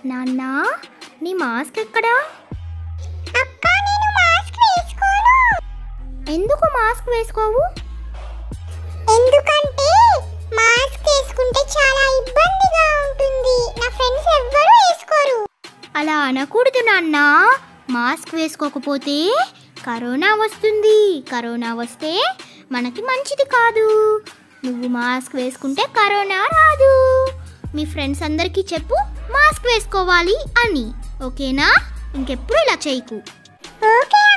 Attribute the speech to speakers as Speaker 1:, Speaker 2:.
Speaker 1: నాన్న నీ మాస్క్ ఎక్కడా
Speaker 2: అక్క నేను మాస్క్ వేసుకోను
Speaker 1: ఎందుకు మాస్క్ వేసుకోవు
Speaker 2: ఎందుకంటే మాస్క్ వేసుకుంటే చాలా ఇబ్బందిగా ఉంటుంది నా ఫ్రెండ్స్ ఎవ్వరూ వేసుకోరు
Speaker 1: అలా అనకూడదు నాన్న మాస్క్ వేసుకోకపోతే కరోనా వస్తుంది కరోనా వస్తే మనకి మంచిది కాదు నువ్వు మాస్క్ వేసుకుంటే కరోనా రాదు మీ ఫ్రెండ్స్ అందరికీ చెప్పు మాస్క్ వేసుకోవాలి అని ఓకేనా ఇంకెప్పుడు ఇలా చేయకు
Speaker 2: ఓకే